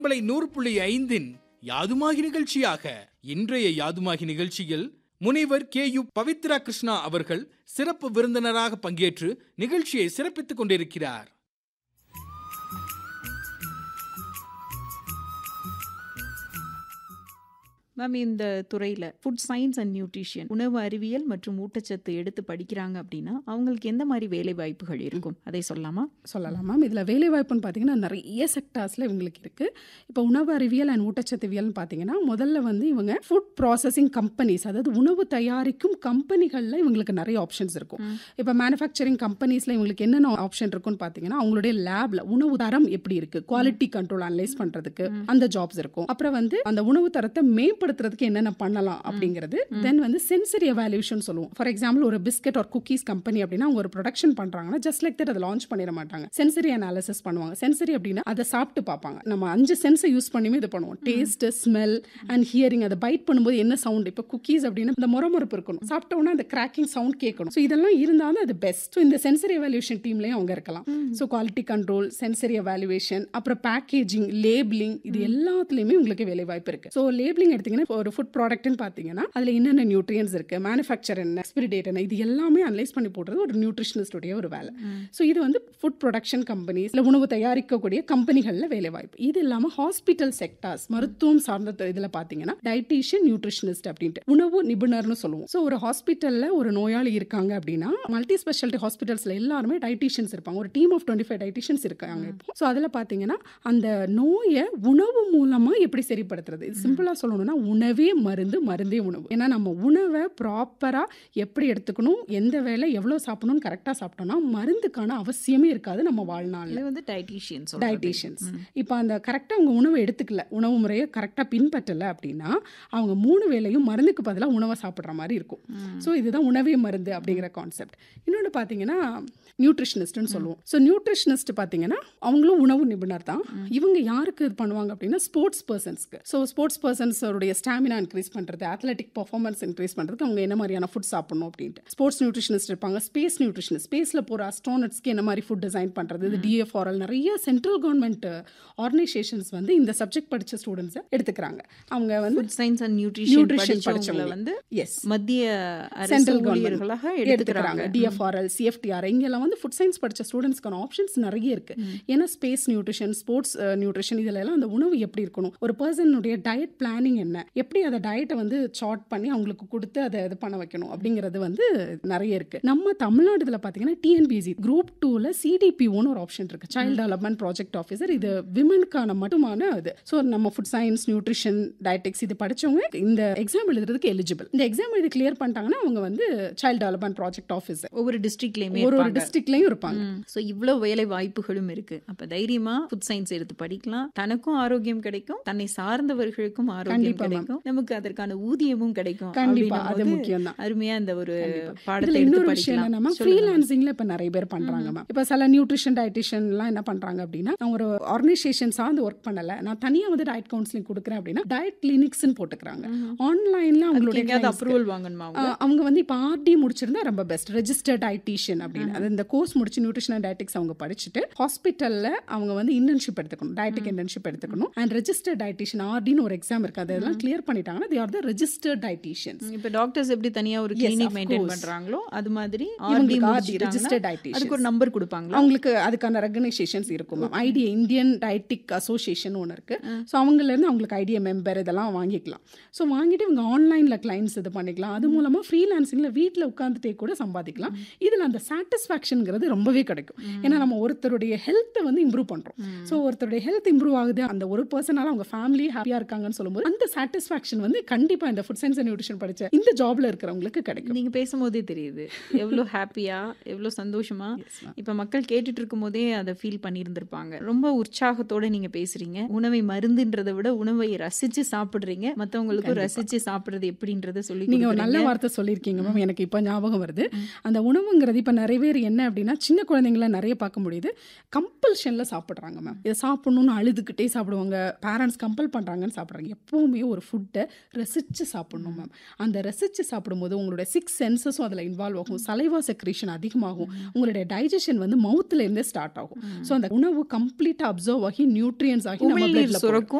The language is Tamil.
உங்களை நூறு புள்ளி ஐந்தின் யாதுமாகி நிகழ்ச்சியாக இன்றைய யாதுமாகி நிகழ்ச்சியில் முனைவர் கே யு பவித்ரா கிருஷ்ணா அவர்கள் சிறப்பு விருந்தினராக பங்கேற்று நிகழ்ச்சியை சிறப்பித்துக் கொண்டிருக்கிறார் மேம் இந்த துறையில் ஃபுட் சயின்ஸ் அண்ட் நியூட்ரிஷன் உணவு அறிவியல் மற்றும் ஊட்டச்சத்து எடுத்து படிக்கிறாங்க அப்படின்னா அவங்களுக்கு எந்த மாதிரி வேலை வாய்ப்புகள் இருக்கும் அதை சொல்லலாமா சொல்லலாம் மேம் இதில் வேலைவாய்ப்புன்னு பார்த்தீங்கன்னா நிறைய செக்டார்ஸில் இவங்களுக்கு இருக்குது இப்போ உணவு அறிவியல் அண்ட் ஊட்டச்சத்துவியல்னு பார்த்தீங்கன்னா முதல்ல வந்து இவங்க ஃபுட் ப்ராசஸிங் கம்பெனிஸ் அதாவது உணவு தயாரிக்கும் கம்பெனிகளில் இவங்களுக்கு நிறைய ஆப்ஷன்ஸ் இருக்கும் இப்போ மேனுஃபேக்சரிங் கம்பெனிஸில் இவங்களுக்கு என்னென்ன ஆப்ஷன் இருக்குன்னு பார்த்தீங்கன்னா அவங்களுடைய லேபில் உணவு தரம் எப்படி இருக்குது குவாலிட்டி கண்ட்ரோல் அனலைஸ் பண்ணுறதுக்கு அந்த ஜாப்ஸ் இருக்கும் அப்புறம் வந்து அந்த உணவு தரத்தை மேம்படுத்துறதுக்கு என்னென்ன பண்ணலாம் அப்படிங்கிறது தென் வந்து சென்சரி எவாலுவேஷன் சொல்லுவோம் ஃபார் எக்ஸாம்பிள் ஒரு பிஸ்கட் ஒரு குக்கீஸ் கம்பெனி அப்படின்னா அவங்க ஒரு ப்ரொடக்ஷன் பண்ணுறாங்கன்னா ஜஸ்ட் லைக் தட் அதை லான்ச் பண்ணிட மாட்டாங்க சென்சரி அனாலிசிஸ் பண்ணுவாங்க சென்சரி அப்படின்னா அதை சாப்பிட்டு பார்ப்பாங்க நம்ம அஞ்சு சென்ஸை யூஸ் பண்ணியுமே இது பண்ணுவோம் டேஸ்ட் ஸ்மெல் அண்ட் ஹியரிங் அதை பைட் பண்ணும்போது என்ன சவுண்ட் இப்போ குக்கீஸ் அப்படின்னா இந்த முறமுறுப்பு இருக்கணும் சாப்பிட்டோன்னா அந்த கிராக்கிங் சவுண்ட் கேட்கணும் ஸோ இதெல்லாம் இருந்தாலும் அது பெஸ்ட் ஸோ இந்த சென்சரி எவாலுவேஷன் டீம்லேயும் அவங்க இருக்கலாம் so quality control sensory evaluation அப்புறம் பேக்கேஜிங் லேபிளிங் இது எல்லாத்துலேயுமே உங்களுக்கு வேலை வாய்ப்பு இருக்கு ஸோ லேபிளிங் எடுத்தீங்கன்னா இப்போ ஒரு ஃபுட் ப்ராடக்ட்னு பார்த்தீங்கன்னா அதில் என்னென்ன நியூட்ரியன்ஸ் இருக்கு மேனுஃபேக்சர் என்ன எக்ஸ்பிரி டேட் என்ன இது எல்லாமே அனலைஸ் பண்ணி போடுறது ஒரு நியூட்ரிஷனிஸ்டுடைய ஒரு வேலை ஸோ இது வந்து ஃபுட் ப்ரொடக்ஷன் கம்பெனிஸ் இல்லை உணவு தயாரிக்கக்கூடிய கம்பெனிகளில் வேலை வாய்ப்பு இது இல்லாமல் ஹாஸ்பிட்டல் செக்டார்ஸ் மருத்துவம் சார்ந்த இதில் பார்த்தீங்கன்னா டயட்டீஷியன் நியூட்ரிஷனிஸ்ட் அப்படின்ட்டு உணவு நிபுணர்னு சொல்லுவோம் ஸோ ஒரு ஹாஸ்பிட்டலில் ஒரு நோயாளி இருக்காங்க அப்படின்னா மல்டி ஸ்பெஷாலிட்டி ஹாஸ்பிட்டல்ஸில் எல்லாருமே டயட்டீஷியன்ஸ் இருப்பாங்க ஒரு team of twenty five dietitians இருக்காங்க இப்போ ஸோ அதில் பார்த்தீங்கன்னா அந்த நோயை உணவு மூலமாக எப்படி சரிப்படுத்துறது இது சிம்பிளாக சொல்லணும்னா உணவே மருந்து மருந்தே உணவு ஏன்னா நம்ம உணவை ப்ராப்பராக எப்படி எடுத்துக்கணும் எந்த வேலை எவ்வளோ சாப்பிடணும்னு கரெக்டாக சாப்பிட்டோம்னா மருந்துக்கான அவசியமே இருக்காது நம்ம வாழ்நாளில் இது வந்து டயட்டீஷியன்ஸ் டயட்டீஷியன்ஸ் இப்போ அந்த கரெக்டாக அவங்க உணவை எடுத்துக்கல உணவு முறையை கரெக்டாக பின்பற்றலை அப்படின்னா அவங்க மூணு வேளையும் மருந்துக்கு பதிலாக உணவை சாப்பிட்ற மாதிரி இருக்கும் ஸோ இதுதான் உணவே மருந்து அப்படிங்கிற கான்செப்ட் இன்னொன்று பார்த்தீங்கன்னா நியூட்ரிஷனிஸ்ட்னு சொல்லுவோம் ஸோ நியூட்ரிஷனிஸ்ட் பார்த்தீங்கன்னா அவங்களும் உணவு நிபுணர் தான் இவங்க யாருக்கு இது பண்ணுவாங்க அப்படின்னா ஸ்போர்ட்ஸ் பர்சன்ஸ்க்கு ஸோ ஸ்போர்ட்ஸ் பர்சன்ஸோடைய ஸ்டாமினா இன்க்ரீஸ் பண்ணுறது அத்லெட்டிக் பர்ஃபார்மன்ஸ் இன்க்ரீஸ் பண்ணுறதுக்கு அவங்க என்ன மாதிரியான ஃபுட் சாப்பிடணும் அப்படின்ட்டு ஸ்போர்ட்ஸ் நியூட்ரிஷனிஸ்ட் இருப்பாங்க ஸ்பேஸ் நியூட்ரிஷனிஸ்ட் ஸ்பேஸில் போகிற அஸ்ட்ரானட்ஸ்க்கு என்ன மாதிரி ஃபுட் டிசைன் பண்ணுறது இது டிஎஃப்ஆர்எல் நிறைய சென்ட்ரல் கவர்மெண்ட் ஆர்கனைசேஷன்ஸ் வந்து இந்த சப்ஜெக்ட் படித்த ஸ்டூடெண்ட்ஸை எடுத்துக்கிறாங்க அவங்க வந்து food science and nutrition nutrition படிச்சவங்கள படிச்சவங்க வந்து எஸ் மத்திய அரசு சென்ட்ரல் ஊழியர்களாக கவர்மெண்ட் எடுத்துக்கிறாங்க எடுத்துக்கிறாங்க டிஎஃப்ஆர்எல் சிஎஃப்டிஆர் இங்கெல்லாம் வந்து ஃபுட் சயின்ஸ் படித்த ஸ்டூடெண்ட்ஸ்க்கான ஆப்ஷன்ஸ் நிறைய இருக்கு ஏன்னா ஸ்பேஸ் நியூட்ரிஷன் ஸ்போர்ட்ஸ் நியூட்ரிஷன் இதுல எல்லாம் அந்த உணவு எப்படி இருக்கணும் ஒரு பர்சனுடைய டயட் பிளானிங் என்ன எப்படி அந்த டயட்டை வந்து சார்ட் பண்ணி அவங்களுக்கு கொடுத்து அதை இது பண்ண வைக்கணும் அப்படிங்கிறது வந்து நிறைய இருக்கு நம்ம தமிழ்நாடு இதில் பார்த்தீங்கன்னா டிஎன்பிசி குரூப் டூவில் சிடிபிஓன்னு ஒரு ஆப்ஷன் இருக்கு சைல்டு டெவலப்மெண்ட் ப்ராஜெக்ட் ஆஃபீஸர் இது விமனுக்கான மட்டுமான இது ஸோ நம்ம ஃபுட் சயின்ஸ் நியூட்ரிஷன் டயட்டிக்ஸ் இது படிச்சவங்க இந்த எக்ஸாம் எழுதுறதுக்கு எலிஜிபிள் இந்த எக்ஸாம் எழுதி கிளியர் பண்ணிட்டாங்கன்னா அவங்க வந்து சைல்டு டெவலப்மெண்ட் ப்ராஜெக்ட் ஆஃபீஸர் ஒவ்வொரு டிஸ்ட்ரிக்ட்லயுமே ஒரு ஒரு டிஸ்ட்ரிக்ட்லயும் இருப்பாங்க ஸோ இவ்வளோ வேலை வாய்ப்புகளும் இருக்கு அப்ப தைரியமா ஃபுட் சயின்ஸ் எடுத்து படிக்கலாம் தனக்கும் ஆரோக்கியம் கிடைக்கும் தன்னை சார்ந்தவர்களுக்கும் ஆரோக்கியம் கண்டிப்பா, ma'am. கிடைக்கும் நமக்கு அதற்கான ஊதியமும் கிடைக்கும் கண்டிப்பா அது அப்படின்னும்போது முக்கியம் தான் அருமையா இந்த ஒரு இதுல பாடத்தை இன்னொரு எடுத்து விஷயம் படிக்கலாம் என்னன்னா சொல்லுங்க ma'am. ஃப்ரீலான்சிங்ல இப்ப நிறைய பேர் பண்றாங்க மேம் இப்ப சில நியூட்ரிஷன் டயட்டிஷியன் எல்லாம் என்ன பண்றாங்க அப்படின்னா நான் ஒரு ஆர்கனைசேஷன் சார்ந்து ஒர்க் பண்ணல நான் தனியா வந்து டயட் கவுன்சிலிங் கொடுக்குறேன் அப்படின்னா டயட் கிளினிக்ஸ்னு போட்டுக்கிறாங்க ஆன்லைன்ல அதுக்கு அவங்களுடைய எங்கேயாவது clients க்கு- அப்ரூவல் வாங்கணுமா அவங்க? ஆஹ் அவங்க வந்து இப்போ ஆர்டி முடிச்சிருந்தா ரொம்ப பெஸ்ட் ரெஜிஸ்டர்ட் டயட்டீஷியன் அப்படின்னு அது இந்த கோர்ஸ் முடிச்சு நியூட்ரிஷன் அண்ட் டயட்டிக்ஸ் அவங்க படிச்சுட்டு ஹாஸ்பிட்டல்ல அவங்க வந்து இன்டர்ன்ஷிப் எடுத்துக்கணும் டயட்டிக் இன்டர்ன்ஷிப் எடுத்துக்கணும் அண்ட் ரெஜிஸ்டர்ட் டயட்டீஷியன் ஆர்டின்னு ஒரு எக்ஸாம் இருக்கு அதெல்லாம் கிளியர் பண்ணிட்டாங்கன்னா they are the registered dietitians இப்ப டாக்டர்ஸ் எப்படி தனியா ஒரு Yes, clinic of maintain course. பண்றாங்களோ அது மாதிரி இவங்களுக்கு RD RD, முடிச்சிட்டாங்கன்னா registered dietitians. அதுக்கு ஒரு நம்பர் கொடுப்பாங்களா அவங்களுக்கு அதுக்கான ரெகனைசேஷன்ஸ் இருக்கும் ma'am idea Indian dietetic association ஒன்று இருக்கு ஸோ அவங்கலேருந்து அவங்களுக்கு ஐடியா மெம்பர் இதெல்லாம் வாங்கிக்கலாம் ஸோ வாங்கிட்டு இவங்க ஆன்லைனில் கிளைண்ட்ஸ் இது பண்ணிக்கலாம் அது மூலமாக ஃப்ரீலான்சிங்கில் வீட்டில் உட்காந்துட்டே கூட சம்பாதிக்கலாம் இதில் அந்த சாட்டிஸ்ஃபேக்ஷனுங்கிறது ரொம்பவே கிடைக்கும் ஏன்னா நம்ம ஒருத்தருடைய ஹெல்த்தை வந்து இம்ப்ரூவ் பண்ணுறோம் ஸோ ஒருத்தருடைய ஹெல்த் இம்ப்ரூவ் ஆகுது அந்த ஒரு பர்சனால அவங்க ஃபேமிலி ஹாப்பியாக இருக்காங்கன்னு சொல்லும்போது அந்த சாட்டிஸ்ஃபேக்ஷன் வந்து கண்டிப்பாக இந்த ஃபுட் சயின்ஸ் அண்ட் நியூட்ரிஷன் படித்த இந்த ஜாப்ல இருக்கிறவங்களுக்கு கிடைக்கும் நீங்க பேசும்போதே தெரியுது எவ்வளோ ஹாப்பியா எவ்வளோ சந்தோஷமா இப்ப மக்கள் கேட்டுட்டு இருக்கும் போதே அதை ஃபீல் பண்ணியிருந்திருப்பாங்க ரொம்ப உற்சாகத்தோட நீங்க பேசுறீங்க உணவை மருந்துன்றதை விட உணவை ரசிச்சு சாப்பிடுறீங்க மத்தவங்களுக்கும் ரசிச்சு சாப்பிடுறது எப்படின்றத சொல்லி நீங்க ஒரு நல்ல கொடுக்குறீங்க. வார்த்தை சொல்லியிருக்கீங்க மேம் எனக்கு இப்போ ஞாபகம் வருது அந்த உணவுங்கிறது இப்போ நிறைய பேர் என்ன அப்படின்னா சின்ன குழந்தைங்கள நிறைய பார்க்க முடியுது கம்பல்ஷனில் சாப்பிட்றாங்க மேம் இதை சாப்பிடணும்னு அழுதுகிட்டே சாப்பிடுவாங்க பேரண்ட்ஸ் கம்பல் பண்ணுறாங்கன்னு சாப்பிட்றாங்க எப்போவுமே ஒரு ஒரு ஃபுட்டை ரசித்து சாப்பிடணும் மேம் அந்த ரசித்து சாப்பிடும்போது உங்களோட சிக்ஸ் சென்சஸும் அதில் இன்வால்வ் ஆகும் சலைவா செக்ரேஷன் அதிகமாகும் உங்களுடைய டைஜஷன் வந்து மவுத்துல இருந்தே ஸ்டார்ட் ஆகும் ஸோ அந்த உணவு கம்ப்ளீட்டாக அப்சர்வ் ஆகி நியூட்ரியன்ஸ் ஆகி நம்ம உமிழ்நீர் bloodல போகும். சுரக்கும்